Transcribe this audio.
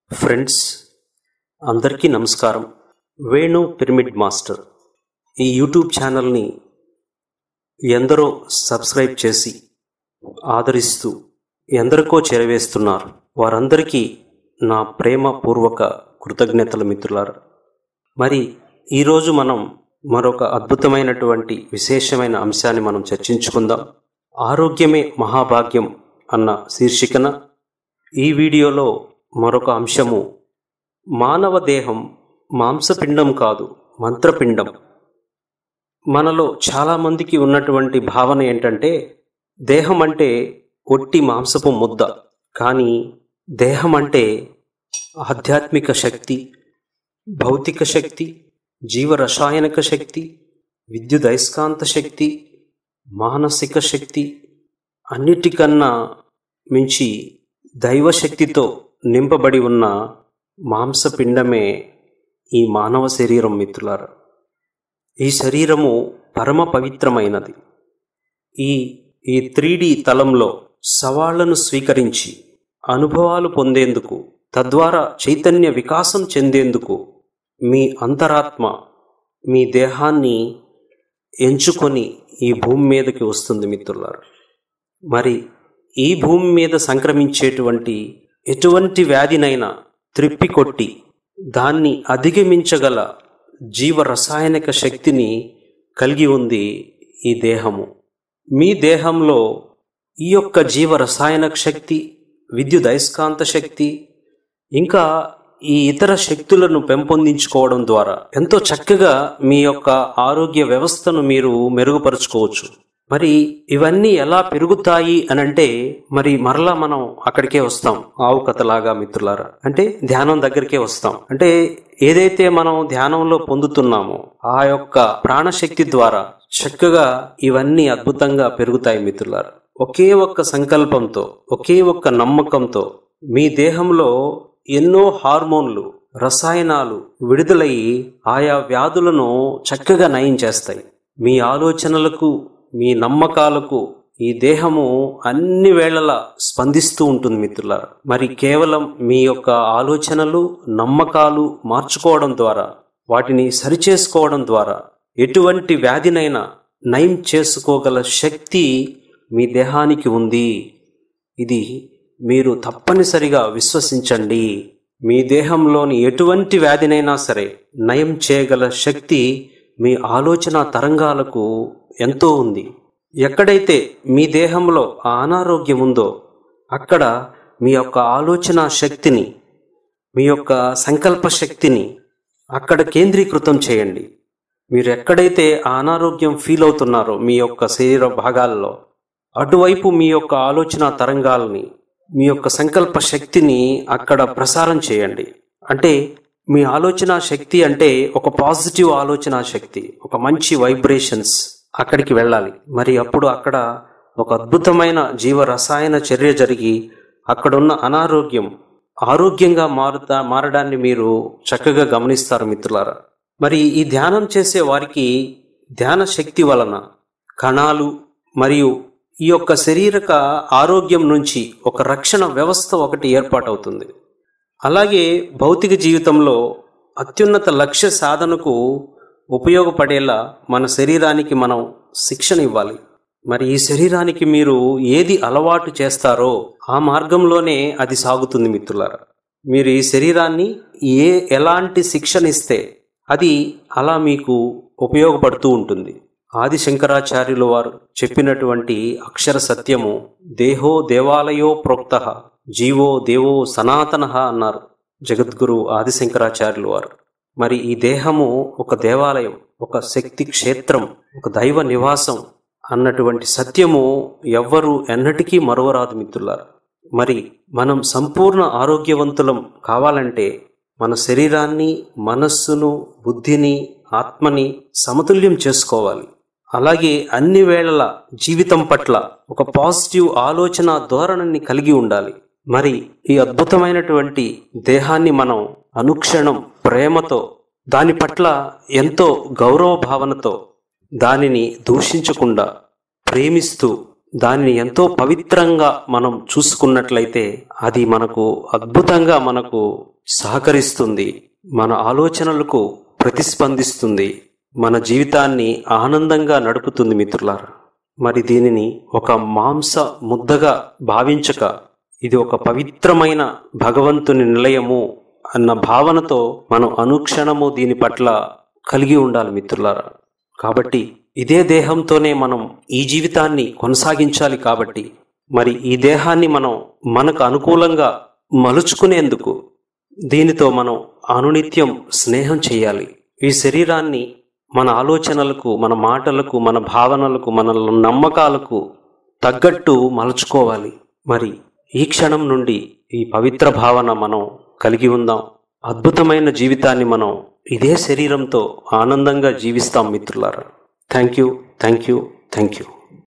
friends అందరికీ నమస్కారం Venu pyramid master ఈ యూట్యూబ్ ఛానల్ని ఎందరో సబ్స్క్రైబ్ చేసి ఆదరిస్తూ ఎందరికో చేరవేస్తున్నారు వారందరికీ నా ప్రేమపూర్వక కృతజ్ఞతల మిత్రులారా మరి ఈరోజు మనం మరొక అద్భుతమైనటువంటి విశేషమైన అంశాన్ని మనం చర్చించుకుందాం ఆరోగ్యమే మహాభాగ్యం అన్న శీర్షికన ఈ వీడియోలో మరొక అంశము మానవ దేహం మాంసపిండం కాదు మంత్రపిండం మనలో చాలామందికి ఉన్నటువంటి భావన ఏంటంటే దేహం అంటే ఒట్టి మాంసపు ముద్ద కానీ దేహం అంటే ఆధ్యాత్మిక శక్తి భౌతిక శక్తి జీవరసాయనిక శక్తి విద్యుదయస్కాంత శక్తి మానసిక శక్తి అన్నిటికన్నా మించి దైవశక్తితో నింపబడి ఉన్న మాంసపిండమే ఈ మానవ శరీరం మిత్రులారా ఈ శరీరము పరమ పవిత్రమైనది ఈ ఈ త్రీడి తలంలో సవాళ్లను స్వీకరించి అనుభవాలు పొందేందుకు తద్వారా చైతన్య వికాసం చెందేందుకు మీ అంతరాత్మ మీ దేహాన్ని ఎంచుకొని ఈ భూమి మీదకి వస్తుంది మిత్రులారా మరి ఈ భూమి మీద సంక్రమించేటువంటి ఎటువంటి వ్యాధినైనా త్రిప్పికొట్టి దాన్ని అధిగమించగల జీవ రసాయనిక శక్తిని కలిగి ఉంది ఈ దేహము మీ దేహంలో ఈ యొక్క జీవ రసాయనిక శక్తి విద్యుత్ అయస్కాంత శక్తి ఇంకా ఈ ఇతర శక్తులను పెంపొందించుకోవడం ద్వారా ఎంతో చక్కగా మీ యొక్క ఆరోగ్య వ్యవస్థను మీరు మెరుగుపరుచుకోవచ్చు మరి ఇవన్నీ ఎలా పెరుగుతాయి అని అంటే మరి మరలా మనం అక్కడికే వస్తాం ఆవు కథలాగా మిత్రులారా అంటే ధ్యానం దగ్గరికే వస్తాం అంటే ఏదైతే మనం ధ్యానంలో పొందుతున్నామో ఆ యొక్క ప్రాణశక్తి ద్వారా చక్కగా ఇవన్నీ అద్భుతంగా పెరుగుతాయి మిత్రులారా ఒకే ఒక్క సంకల్పంతో ఒకే ఒక్క నమ్మకంతో మీ దేహంలో ఎన్నో హార్మోన్లు రసాయనాలు విడుదలయ్యి ఆయా వ్యాధులను చక్కగా నయం చేస్తాయి మీ ఆలోచనలకు మీ నమ్మకాలకు ఈ దేహము అన్ని వేళలా స్పందిస్తూ ఉంటుంది మిత్రులారా మరి కేవలం మీ యొక్క ఆలోచనలు నమ్మకాలు మార్చుకోవడం ద్వారా వాటిని సరిచేసుకోవడం ద్వారా ఎటువంటి వ్యాధినైనా నయం చేసుకోగల శక్తి మీ దేహానికి ఉంది ఇది మీరు తప్పనిసరిగా విశ్వసించండి మీ దేహంలోని ఎటువంటి వ్యాధినైనా సరే నయం చేయగల శక్తి మీ ఆలోచన తరంగాలకు ఎంతో ఉంది ఎక్కడైతే మీ దేహంలో ఆ అనారోగ్యం ఉందో అక్కడ మీ యొక్క ఆలోచన శక్తిని మీ యొక్క సంకల్ప శక్తిని అక్కడ కేంద్రీకృతం చేయండి మీరు ఎక్కడైతే ఆ అనారోగ్యం ఫీల్ అవుతున్నారో మీ యొక్క శరీర భాగాల్లో అటువైపు మీ యొక్క ఆలోచన తరంగాల్ని మీ యొక్క సంకల్ప శక్తిని అక్కడ ప్రసారం చేయండి అంటే మీ ఆలోచన శక్తి అంటే ఒక పాజిటివ్ ఆలోచన శక్తి ఒక మంచి వైబ్రేషన్స్ అక్కడికి వెళ్ళాలి మరి అప్పుడు అక్కడ ఒక అద్భుతమైన జీవ రసాయన చర్య జరిగి అక్కడున్న అనారోగ్యం ఆరోగ్యంగా మారుతా మారడాన్ని మీరు చక్కగా గమనిస్తారు మిత్రులారా మరి ఈ ధ్యానం చేసే వారికి ధ్యాన శక్తి వలన కణాలు మరియు ఈ యొక్క శరీరక ఆరోగ్యం నుంచి ఒక రక్షణ వ్యవస్థ ఒకటి ఏర్పాటవుతుంది అలాగే భౌతిక జీవితంలో అత్యున్నత లక్ష్య సాధనకు ఉపయోగపడేలా మన శరీరానికి మనం శిక్షణ ఇవ్వాలి మరి ఈ శరీరానికి మీరు ఏది అలవాటు చేస్తారో ఆ మార్గంలోనే అది సాగుతుంది మిత్రులారా మీరు ఈ శరీరాన్ని ఏ ఎలాంటి శిక్షణ ఇస్తే అది అలా మీకు ఉపయోగపడుతూ ఉంటుంది ఆది శంకరాచార్యుల వారు చెప్పినటువంటి అక్షర సత్యము దేహో దేవాలయో ప్రోక్త జీవో దేవో సనాతన అన్నారు జగద్గురు ఆది శంకరాచార్యులు వారు మరి ఈ దేహము ఒక దేవాలయం ఒక శక్తి క్షేత్రం ఒక దైవ నివాసం అన్నటువంటి సత్యము ఎవ్వరూ ఎన్నటికీ మరువరాదు మిత్రులారు మరి మనం సంపూర్ణ ఆరోగ్యవంతులం కావాలంటే మన శరీరాన్ని మనస్సును బుద్ధిని ఆత్మని సమతుల్యం చేసుకోవాలి అలాగే అన్ని వేళల జీవితం పట్ల ఒక పాజిటివ్ ఆలోచన ధోరణిని కలిగి ఉండాలి మరి ఈ అద్భుతమైనటువంటి దేహాన్ని మనం అనుక్షణం ప్రేమతో దాని పట్ల ఎంతో గౌరవ భావనతో దానిని దూషించకుండా ప్రేమిస్తూ దానిని ఎంతో పవిత్రంగా మనం చూసుకున్నట్లయితే అది మనకు అద్భుతంగా మనకు సహకరిస్తుంది మన ఆలోచనలకు ప్రతిస్పందిస్తుంది మన జీవితాన్ని ఆనందంగా నడుపుతుంది మిత్రులారా మరి దీనిని ఒక మాంస ముద్దగా భావించక ఇది ఒక పవిత్రమైన భగవంతుని నిలయము అన్న భావనతో మనం అనుక్షణము దీని పట్ల కలిగి ఉండాలి మిత్రులారా కాబట్టి ఇదే దేహంతోనే మనం ఈ జీవితాన్ని కొనసాగించాలి కాబట్టి మరి ఈ దేహాన్ని మనం మనకు అనుకూలంగా మలుచుకునేందుకు దీనితో మనం అనునిత్యం స్నేహం చేయాలి ఈ శరీరాన్ని మన ఆలోచనలకు మన మాటలకు మన భావనలకు మన నమ్మకాలకు తగ్గట్టు మలుచుకోవాలి మరి ఈ క్షణం నుండి ఈ పవిత్ర భావన మనం కలిగి ఉందాం అద్భుతమైన జీవితాన్ని మనం ఇదే శరీరంతో ఆనందంగా జీవిస్తాం మిత్రులారా thank you thank you thank you